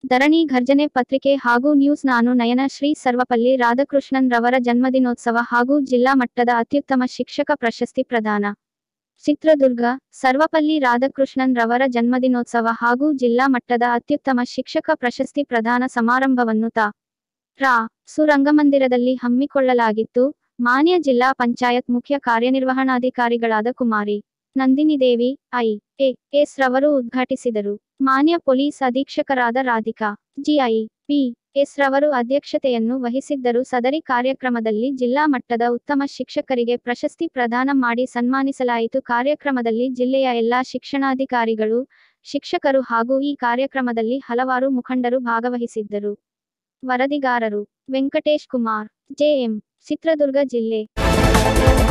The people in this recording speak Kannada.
ಧರಣಿ ಘರ್ಜನೆ ಪತ್ರಿಕೆ ಹಾಗೂ ನ್ಯೂಸ್ ನಾನು ನಯನ ಶ್ರೀ ಸರ್ವಪಲ್ಲಿ ರಾಧಾಕೃಷ್ಣನ್ ರವರ ಜನ್ಮದಿನೋತ್ಸವ ಹಾಗೂ ಜಿಲ್ಲಾ ಮಟ್ಟದ ಅತ್ಯುತ್ತಮ ಶಿಕ್ಷಕ ಪ್ರಶಸ್ತಿ ಪ್ರದಾನ ಚಿತ್ರದುರ್ಗ ಸರ್ವಪಲ್ಲಿ ರಾಧಾಕೃಷ್ಣನ್ ರವರ ಜನ್ಮದಿನೋತ್ಸವ ಹಾಗೂ ಜಿಲ್ಲಾ ಮಟ್ಟದ ಅತ್ಯುತ್ತಮ ಶಿಕ್ಷಕ ಪ್ರಶಸ್ತಿ ಪ್ರದಾನ ಸಮಾರಂಭವನ್ನು ತಾ ರಾ ಸು ರಂಗಮಂದಿರದಲ್ಲಿ ಹಮ್ಮಿಕೊಳ್ಳಲಾಗಿತ್ತು ಮಾನ್ಯ ಜಿಲ್ಲಾ ಪಂಚಾಯತ್ ಮುಖ್ಯ ಕಾರ್ಯನಿರ್ವಹಣಾಧಿಕಾರಿಗಳಾದ ಕುಮಾರಿ Nandini Devi I A S ರವರು ಉದ್ಘಾಟಿಸಿದರು ಮಾನ್ಯ ಪೊಲೀಸ್ ಅಧೀಕ್ಷಕರಾದ ರಾಧಿಕಾ ಜಿಐ ಪಿ ಎಸ್ ರವರು ಅಧ್ಯಕ್ಷತೆಯನ್ನು ವಹಿಸಿದ್ದರು ಸದರಿ ಕಾರ್ಯಕ್ರಮದಲ್ಲಿ ಜಿಲ್ಲಾ ಮಟ್ಟದ ಉತ್ತಮ ಶಿಕ್ಷಕರಿಗೆ ಪ್ರಶಸ್ತಿ ಪ್ರದಾನ ಮಾಡಿ ಸನ್ಮಾನಿಸಲಾಯಿತು ಕಾರ್ಯಕ್ರಮದಲ್ಲಿ ಜಿಲ್ಲೆಯ ಎಲ್ಲಾ ಶಿಕ್ಷಣಾಧಿಕಾರಿಗಳು ಶಿಕ್ಷಕರು ಹಾಗೂ ಈ ಕಾರ್ಯಕ್ರಮದಲ್ಲಿ ಹಲವಾರು ಮುಖಂಡರು ಭಾಗವಹಿಸಿದ್ದರು ವರದಿಗಾರರು ವೆಂಕಟೇಶ್ ಕುಮಾರ್ ಜೆಎಂ ಚಿತ್ರದುರ್ಗ ಜಿಲ್ಲೆ